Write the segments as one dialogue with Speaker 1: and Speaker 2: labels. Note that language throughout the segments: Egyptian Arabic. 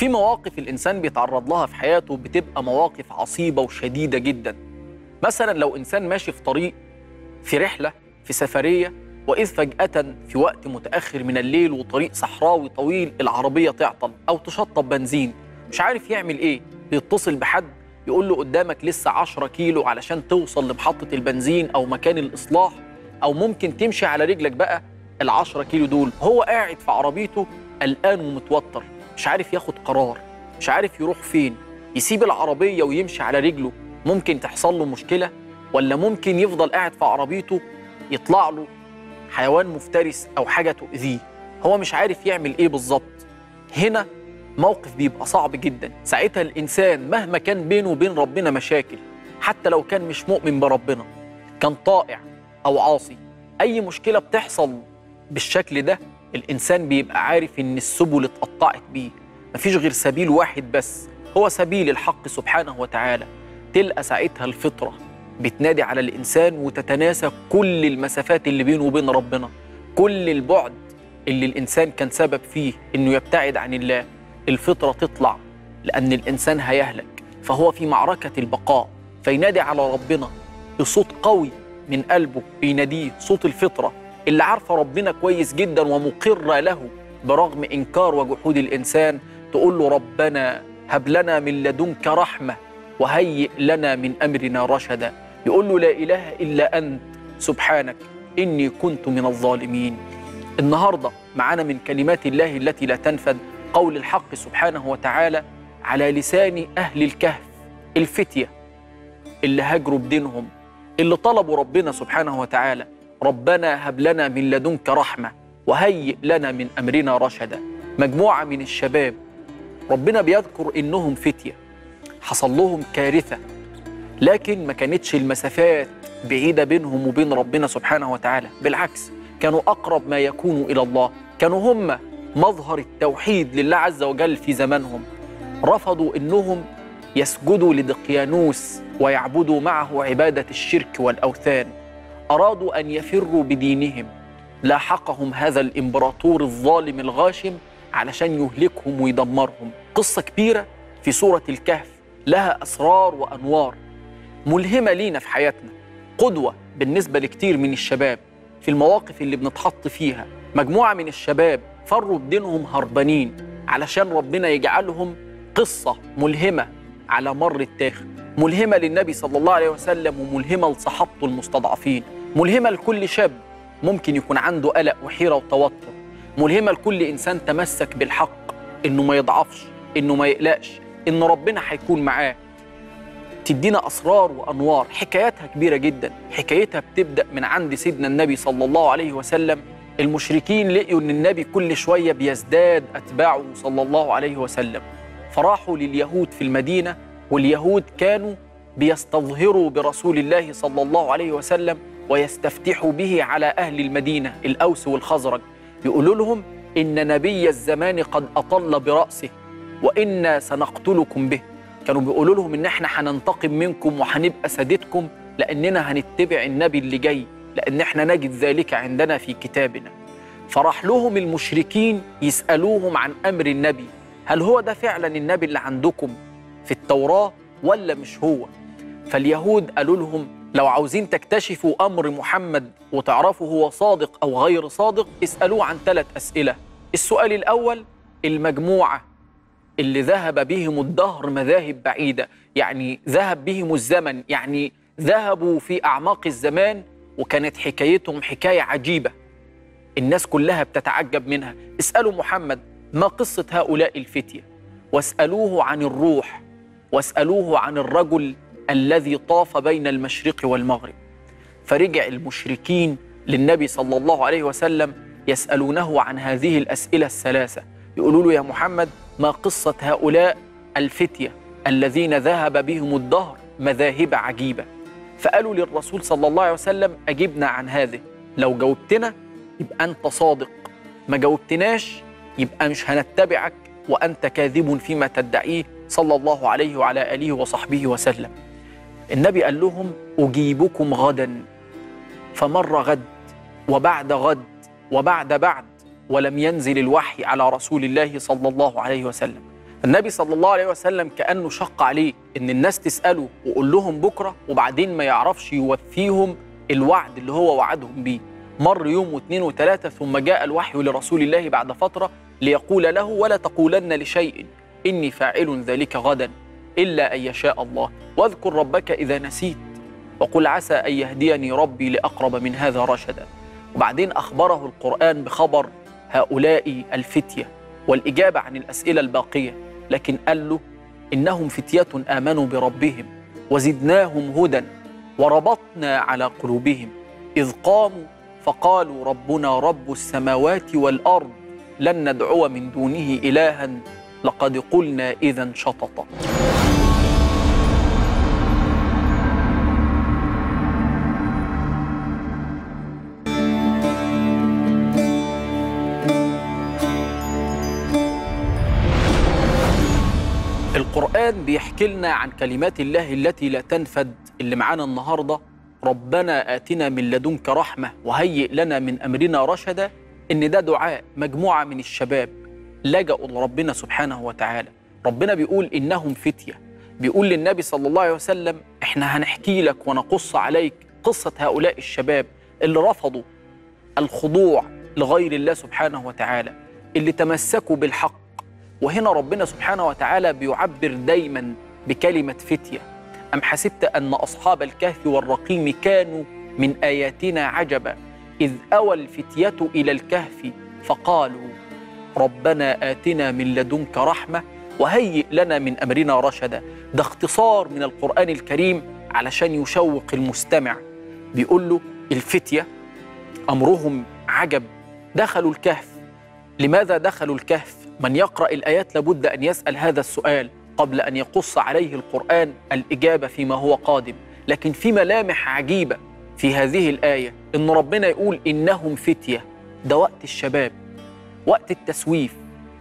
Speaker 1: في مواقف الإنسان بيتعرض لها في حياته بتبقى مواقف عصيبة وشديدة جدا مثلا لو إنسان ماشي في طريق في رحلة في سفرية وإذ فجأة في وقت متأخر من الليل وطريق صحراوي طويل العربية تعطل أو تشطب بنزين مش عارف يعمل إيه بيتصل بحد يقول له قدامك لسه 10 كيلو علشان توصل لمحطة البنزين أو مكان الإصلاح أو ممكن تمشي على رجلك بقى ال 10 كيلو دول هو قاعد في عربيته قلقان ومتوتر مش عارف ياخد قرار مش عارف يروح فين يسيب العربية ويمشي على رجله ممكن تحصل له مشكلة ولا ممكن يفضل قاعد في عربيته يطلع له حيوان مفترس أو حاجة تؤذيه هو مش عارف يعمل إيه بالظبط هنا موقف بيبقى صعب جدا ساعتها الإنسان مهما كان بينه وبين ربنا مشاكل حتى لو كان مش مؤمن بربنا كان طائع أو عاصي أي مشكلة بتحصل بالشكل ده الإنسان بيبقى عارف إن السبل اتقطعت بيه مفيش غير سبيل واحد بس هو سبيل الحق سبحانه وتعالى تلقى ساعتها الفطرة بتنادي على الإنسان وتتناسى كل المسافات اللي بينه وبين ربنا كل البعد اللي الإنسان كان سبب فيه إنه يبتعد عن الله الفطرة تطلع لأن الإنسان هيهلك فهو في معركة البقاء فينادي على ربنا بصوت قوي من قلبه بيناديه صوت الفطرة اللي عارفة ربنا كويس جدا ومقرة له برغم إنكار وجحود الإنسان تقول له ربنا هب لنا من لدنك رحمة وهيئ لنا من أمرنا رشدا يقول له لا إله إلا أنت سبحانك إني كنت من الظالمين النهاردة معانا من كلمات الله التي لا تنفد قول الحق سبحانه وتعالى على لسان أهل الكهف الفتية اللي هاجروا بدينهم اللي طلبوا ربنا سبحانه وتعالى ربنا هب لنا من لدنك رحمة وهيئ لنا من أمرنا رشدا مجموعة من الشباب ربنا بيذكر إنهم فتية حصل لهم كارثة لكن ما كانتش المسافات بعيدة بينهم وبين ربنا سبحانه وتعالى بالعكس كانوا أقرب ما يكونوا إلى الله كانوا هم مظهر التوحيد لله عز وجل في زمانهم رفضوا إنهم يسجدوا لدقيانوس ويعبدوا معه عبادة الشرك والأوثان أرادوا أن يفروا بدينهم لاحقهم هذا الإمبراطور الظالم الغاشم علشان يهلكهم ويدمرهم قصة كبيرة في سورة الكهف لها أسرار وأنوار ملهمة لينا في حياتنا قدوة بالنسبة لكتير من الشباب في المواقف اللي بنتحط فيها مجموعة من الشباب فروا بدينهم هربانين علشان ربنا يجعلهم قصة ملهمة على مر التاريخ ملهمة للنبي صلى الله عليه وسلم وملهمة لصحابته المستضعفين ملهمة لكل شاب ممكن يكون عنده قلق وحيرة وتوتر ملهمة لكل إنسان تمسك بالحق إنه ما يضعفش إنه ما يقلقش إن ربنا هيكون معاه تدينا أسرار وأنوار حكاياتها كبيرة جدا حكايتها بتبدأ من عند سيدنا النبي صلى الله عليه وسلم المشركين لقيوا إن النبي كل شوية بيزداد أتباعه صلى الله عليه وسلم فراحوا لليهود في المدينة واليهود كانوا بيستظهروا برسول الله صلى الله عليه وسلم ويستفتحوا به على أهل المدينة الأوس والخزرج يقولوا لهم إن نبي الزمان قد أطل برأسه وإنا سنقتلكم به كانوا بيقولوا لهم إن إحنا هننتقم منكم وهنبقى سادتكم لأننا هنتبع النبي اللي جاي لأن إحنا نجد ذلك عندنا في كتابنا فراح لهم المشركين يسألوهم عن أمر النبي هل هو ده فعلا النبي اللي عندكم في التوراة ولا مش هو فاليهود قالوا لهم لو عاوزين تكتشفوا أمر محمد وتعرفوا هو صادق أو غير صادق اسألوه عن ثلاث أسئلة السؤال الأول المجموعة اللي ذهب بهم الدهر مذاهب بعيدة يعني ذهب بهم الزمن يعني ذهبوا في أعماق الزمان وكانت حكايتهم حكاية عجيبة الناس كلها بتتعجب منها اسألوا محمد ما قصة هؤلاء الفتية واسألوه عن الروح واسألوه عن الرجل الذي طاف بين المشرق والمغرب فرجع المشركين للنبي صلى الله عليه وسلم يسألونه عن هذه الأسئلة الثلاثة يقولوا له يا محمد ما قصة هؤلاء الفتية الذين ذهب بهم الدهر مذاهب عجيبة فقالوا للرسول صلى الله عليه وسلم أجبنا عن هذه لو جاوبتنا يبقى أنت صادق ما جاوبتناش يبقى مش هنتبعك وأنت كاذب فيما تدعيه صلى الله عليه وعلى آله وصحبه وسلم النبي قال لهم أجيبكم غدا فمر غد وبعد غد وبعد بعد ولم ينزل الوحي على رسول الله صلى الله عليه وسلم النبي صلى الله عليه وسلم كأنه شق عليه إن الناس تسأله وقول لهم بكرة وبعدين ما يعرفش يوفيهم الوعد اللي هو وعدهم بيه مر يوم واثنين وثلاثة ثم جاء الوحي لرسول الله بعد فترة ليقول له ولا تقولن لشيء إني فاعل ذلك غدا إلا أن يشاء الله واذكر ربك إذا نسيت وقل عسى أن يهديني ربي لأقرب من هذا رشدا وبعدين أخبره القرآن بخبر هؤلاء الفتية والإجابة عن الأسئلة الباقية لكن قال له إنهم فتية آمنوا بربهم وزدناهم هدى وربطنا على قلوبهم إذ قاموا فقالوا ربنا رب السماوات والأرض لن ندعو من دونه إلها لقد قلنا إذا شططا القرآن بيحكي لنا عن كلمات الله التي لا تنفد اللي معانا النهارده ربنا آتنا من لدنك رحمة وهيئ لنا من أمرنا رشدا إن ده دعاء مجموعة من الشباب لجأوا لربنا سبحانه وتعالى ربنا بيقول إنهم فتية بيقول للنبي صلى الله عليه وسلم إحنا هنحكي لك ونقص عليك قصة هؤلاء الشباب اللي رفضوا الخضوع لغير الله سبحانه وتعالى اللي تمسكوا بالحق وهنا ربنا سبحانه وتعالى بيعبر دايما بكلمة فتية أم حسبت أن أصحاب الكهف والرقيم كانوا من آياتنا عجبا إذ أوى الفتية إلى الكهف فقالوا ربنا آتنا من لدنك رحمة وهيئ لنا من أمرنا رشدا ده اختصار من القرآن الكريم علشان يشوق المستمع بيقول له الفتية أمرهم عجب دخلوا الكهف لماذا دخلوا الكهف؟ من يقرأ الآيات لابد أن يسأل هذا السؤال قبل أن يقص عليه القرآن الإجابة فيما هو قادم لكن في ملامح عجيبة في هذه الآية إن ربنا يقول إنهم فتية ده وقت الشباب وقت التسويف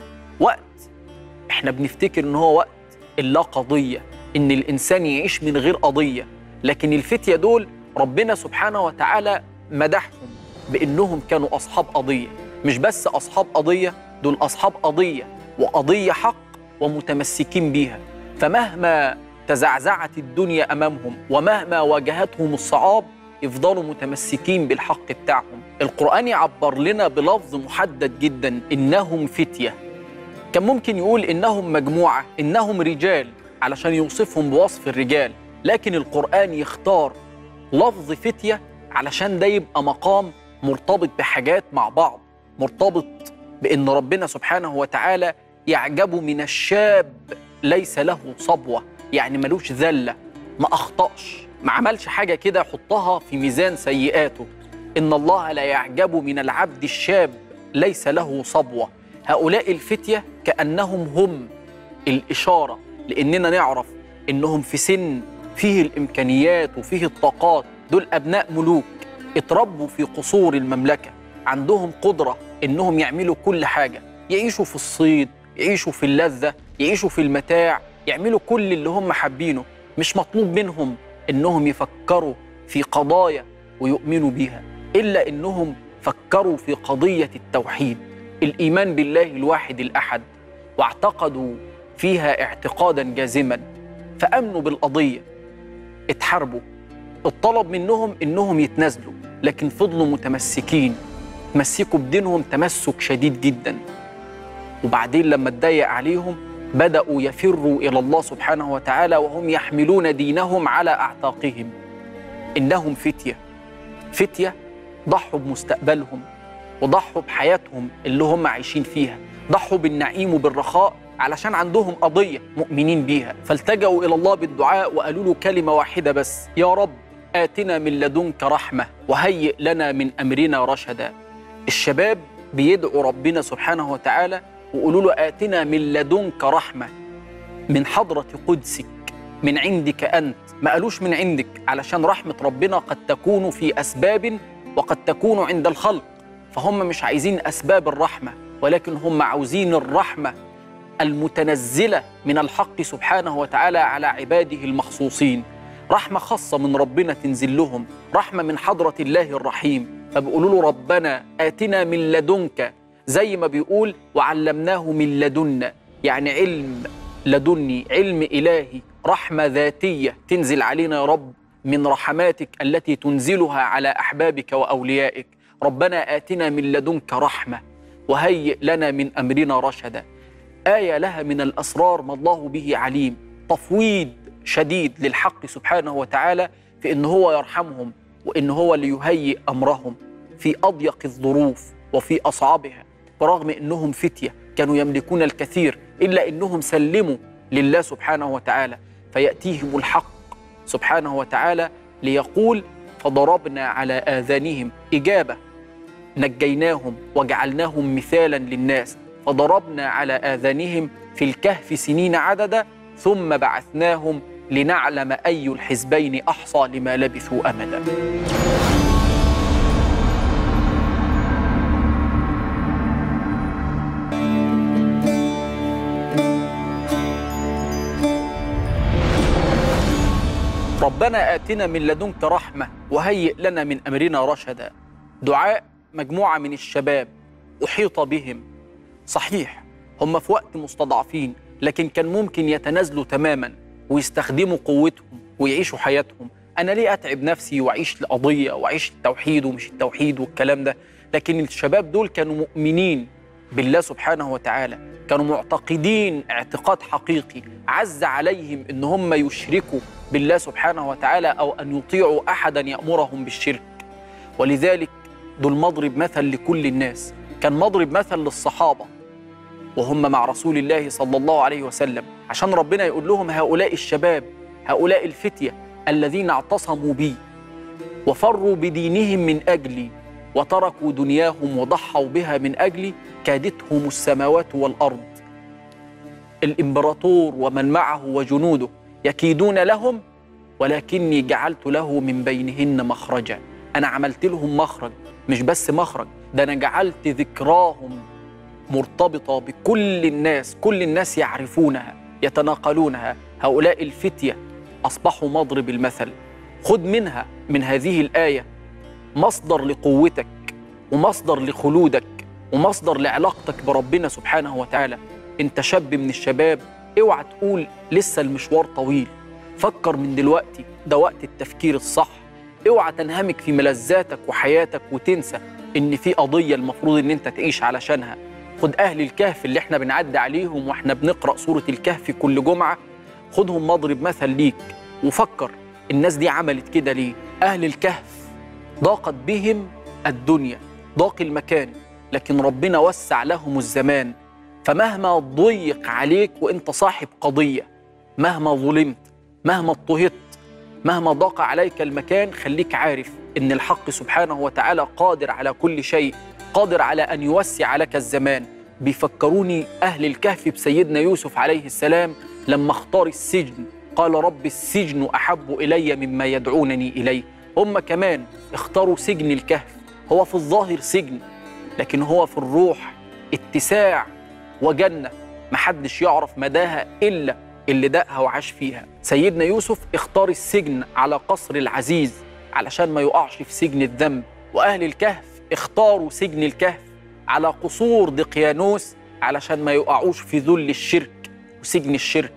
Speaker 1: وقت إحنا بنفتكر إن هو وقت اللا قضية إن الإنسان يعيش من غير قضية لكن الفتية دول ربنا سبحانه وتعالى مدحهم بإنهم كانوا أصحاب قضية مش بس أصحاب قضية دول أصحاب قضية وقضية حق ومتمسكين بيها فمهما تزعزعت الدنيا أمامهم ومهما واجهتهم الصعاب يفضلوا متمسكين بالحق بتاعهم القرآن يعبر لنا بلفظ محدد جدا إنهم فتية كان ممكن يقول إنهم مجموعة إنهم رجال علشان يوصفهم بوصف الرجال لكن القرآن يختار لفظ فتية علشان ده يبقى مقام مرتبط بحاجات مع بعض مرتبط بأن ربنا سبحانه وتعالى يعجب من الشاب ليس له صبوة يعني ملوش ذلة ما أخطأش ما عملش حاجة كده يحطها في ميزان سيئاته إن الله لا يعجب من العبد الشاب ليس له صبوة هؤلاء الفتية كأنهم هم الإشارة لأننا نعرف إنهم في سن فيه الإمكانيات وفيه الطاقات دول أبناء ملوك اتربوا في قصور المملكة عندهم قدرة إنهم يعملوا كل حاجة يعيشوا في الصيد يعيشوا في اللذة يعيشوا في المتاع يعملوا كل اللي هم حابينه مش مطلوب منهم إنهم يفكروا في قضايا ويؤمنوا بيها إلا إنهم فكروا في قضية التوحيد الإيمان بالله الواحد الأحد واعتقدوا فيها اعتقادا جازما فأمنوا بالقضية اتحاربوا الطلب منهم إنهم يتنازلوا لكن فضلوا متمسكين تمسكوا بدينهم تمسك شديد جدا وبعدين لما اتضايق عليهم بدأوا يفروا إلى الله سبحانه وتعالى وهم يحملون دينهم على أعتاقهم إنهم فتية فتية ضحوا بمستقبلهم وضحوا بحياتهم اللي هم عايشين فيها ضحوا بالنعيم وبالرخاء علشان عندهم قضية مؤمنين بيها فالتجأوا إلى الله بالدعاء وقالوا له كلمة واحدة بس يا رب آتنا من لدنك رحمة وهيئ لنا من أمرنا رشدا الشباب بيدعوا ربنا سبحانه وتعالى وقولوا له آتنا من لدنك رحمة من حضرة قدسك من عندك أنت ما قالوش من عندك علشان رحمة ربنا قد تكون في أسباب وقد تكون عند الخلق فهم مش عايزين أسباب الرحمة ولكن هم عاوزين الرحمة المتنزلة من الحق سبحانه وتعالى على عباده المخصوصين رحمة خاصة من ربنا تنزل لهم رحمة من حضرة الله الرحيم فبيقولوا له ربنا آتنا من لدنك زي ما بيقول وعلمناه من لدنا يعني علم لدني علم إلهي رحمة ذاتية تنزل علينا يا رب من رحماتك التي تنزلها على أحبابك وأوليائك ربنا آتنا من لدنك رحمة وهيئ لنا من أمرنا رشدا آية لها من الأسرار ما الله به عليم تفويض شديد للحق سبحانه وتعالى في إن هو يرحمهم وإن هو ليهيئ أمرهم في أضيق الظروف وفي أصعبها برغم إنهم فتية كانوا يملكون الكثير إلا إنهم سلموا لله سبحانه وتعالى فيأتيهم الحق سبحانه وتعالى ليقول فضربنا على آذانهم إجابة نجيناهم وجعلناهم مثالا للناس فضربنا على آذانهم في الكهف سنين عددا ثم بعثناهم لنعلم أي الحزبين أحصى لما لبثوا أمدا ربنا آتنا من لدنك رحمة وهيئ لنا من أمرنا رشدا دعاء مجموعة من الشباب أحيط بهم صحيح هم في وقت مستضعفين لكن كان ممكن يتنازلوا تماما ويستخدموا قوتهم ويعيشوا حياتهم أنا ليه أتعب نفسي وأعيش لقضية وأعيش التوحيد ومش التوحيد والكلام ده لكن الشباب دول كانوا مؤمنين بالله سبحانه وتعالى كانوا معتقدين اعتقاد حقيقي عز عليهم ان هم يشركوا بالله سبحانه وتعالى او ان يطيعوا احدا يامرهم بالشرك ولذلك دول مضرب مثل لكل الناس كان مضرب مثل للصحابه وهم مع رسول الله صلى الله عليه وسلم عشان ربنا يقول لهم هؤلاء الشباب هؤلاء الفتيه الذين اعتصموا بي وفروا بدينهم من اجلي وتركوا دنياهم وضحوا بها من اجلي كادتهم السماوات والارض الامبراطور ومن معه وجنوده يكيدون لهم ولكني جعلت له من بينهن مخرجا انا عملت لهم مخرج مش بس مخرج ده انا جعلت ذكراهم مرتبطه بكل الناس كل الناس يعرفونها يتناقلونها هؤلاء الفتيه اصبحوا مضرب المثل خذ منها من هذه الايه مصدر لقوتك ومصدر لخلودك ومصدر لعلاقتك بربنا سبحانه وتعالى انت شاب من الشباب اوعى تقول لسه المشوار طويل فكر من دلوقتي ده وقت التفكير الصح اوعى تنهمك في ملذاتك وحياتك وتنسى ان في قضيه المفروض ان انت تعيش علشانها خد اهل الكهف اللي احنا بنعدي عليهم واحنا بنقرا سوره الكهف كل جمعه خدهم مضرب مثل ليك وفكر الناس دي عملت كده ليه اهل الكهف ضاقت بهم الدنيا ضاق المكان لكن ربنا وسع لهم الزمان فمهما ضيق عليك وانت صاحب قضيه مهما ظلمت مهما اضطهدت مهما ضاق عليك المكان خليك عارف ان الحق سبحانه وتعالى قادر على كل شيء قادر على ان يوسع لك الزمان بيفكروني اهل الكهف بسيدنا يوسف عليه السلام لما اختار السجن قال رب السجن احب الي مما يدعونني اليه هم كمان اختاروا سجن الكهف هو في الظاهر سجن لكن هو في الروح اتساع وجنة محدش يعرف مداها إلا اللي دقها وعاش فيها سيدنا يوسف اختار السجن على قصر العزيز علشان ما يقعش في سجن الذنب وأهل الكهف اختاروا سجن الكهف على قصور دقيانوس علشان ما يقعوش في ذل الشرك وسجن الشرك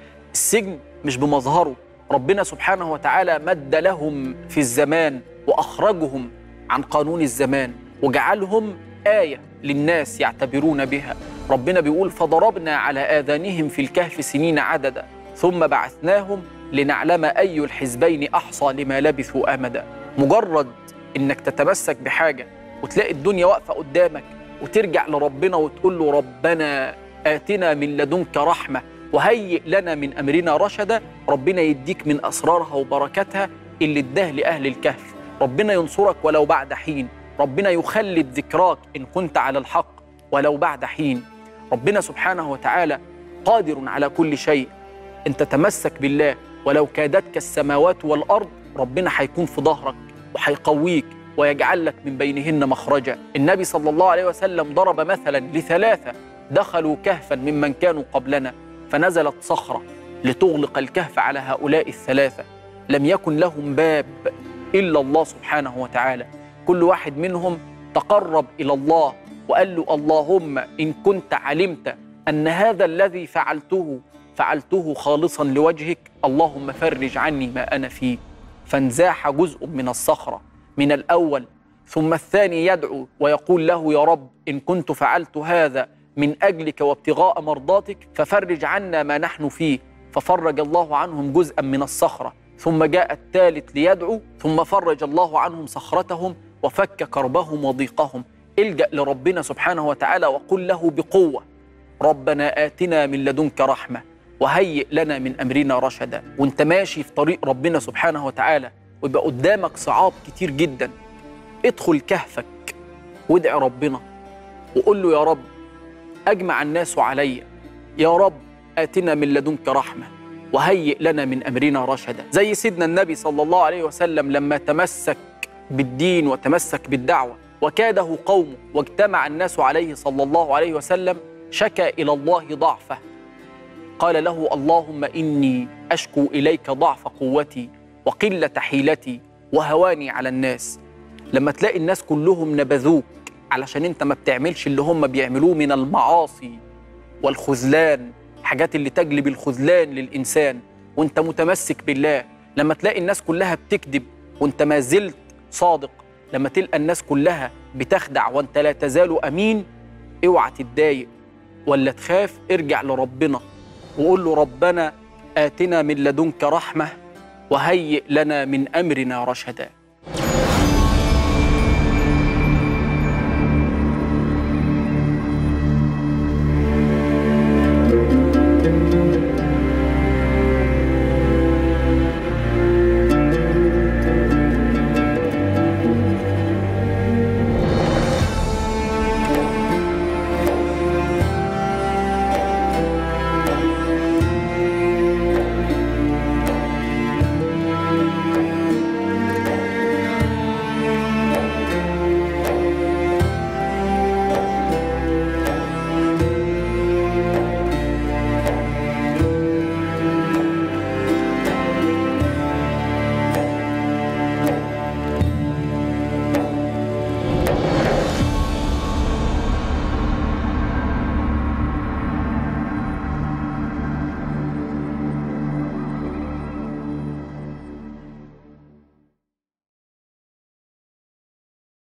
Speaker 1: السجن مش بمظهره ربنا سبحانه وتعالى مد لهم في الزمان وأخرجهم عن قانون الزمان وجعلهم آية للناس يعتبرون بها ربنا بيقول فضربنا على آذانهم في الكهف سنين عددا ثم بعثناهم لنعلم أي الحزبين أحصى لما لبثوا أمدا مجرد إنك تتمسك بحاجة وتلاقي الدنيا واقفة قدامك وترجع لربنا وتقول له ربنا آتنا من لدنك رحمة وهيئ لنا من أمرنا رشدا ربنا يديك من أسرارها وبركاتها اللي اداه لأهل الكهف ربنا ينصرك ولو بعد حين ربنا يخلد ذكراك إن كنت على الحق ولو بعد حين ربنا سبحانه وتعالى قادر على كل شيء انت تمسك بالله ولو كادتك السماوات والارض ربنا هيكون في ظهرك وهيقويك ويجعل لك من بينهن مخرجا النبي صلى الله عليه وسلم ضرب مثلا لثلاثه دخلوا كهفا ممن كانوا قبلنا فنزلت صخره لتغلق الكهف على هؤلاء الثلاثه لم يكن لهم باب الا الله سبحانه وتعالى كل واحد منهم تقرب الى الله وقال له اللهم ان كنت علمت ان هذا الذي فعلته فعلته خالصا لوجهك اللهم فرج عني ما انا فيه فانزاح جزء من الصخره من الاول ثم الثاني يدعو ويقول له يا رب ان كنت فعلت هذا من اجلك وابتغاء مرضاتك ففرج عنا ما نحن فيه ففرج الله عنهم جزءا من الصخره ثم جاء الثالث ليدعو ثم فرج الله عنهم صخرتهم وفك كربهم وضيقهم الجا لربنا سبحانه وتعالى وقل له بقوه ربنا اتنا من لدنك رحمه وهيئ لنا من امرنا رشدا وانت ماشي في طريق ربنا سبحانه وتعالى ويبقى قدامك صعاب كتير جدا ادخل كهفك وادعي ربنا وقول له يا رب اجمع الناس علي يا رب اتنا من لدنك رحمه وهيئ لنا من امرنا رشدا زي سيدنا النبي صلى الله عليه وسلم لما تمسك بالدين وتمسك بالدعوه وكاده قومه واجتمع الناس عليه صلى الله عليه وسلم شكا الى الله ضعفه قال له اللهم اني اشكو اليك ضعف قوتي وقله حيلتي وهواني على الناس لما تلاقي الناس كلهم نبذوك علشان انت ما بتعملش اللي هم بيعملوه من المعاصي والخذلان الحاجات اللي تجلب الخذلان للانسان وانت متمسك بالله لما تلاقي الناس كلها بتكذب وانت ما زلت صادق لما تلقى الناس كلها بتخدع وانت لا تزال امين اوعى تتضايق ولا تخاف ارجع لربنا وقول له ربنا آتنا من لدنك رحمة وهيئ لنا من أمرنا رشدا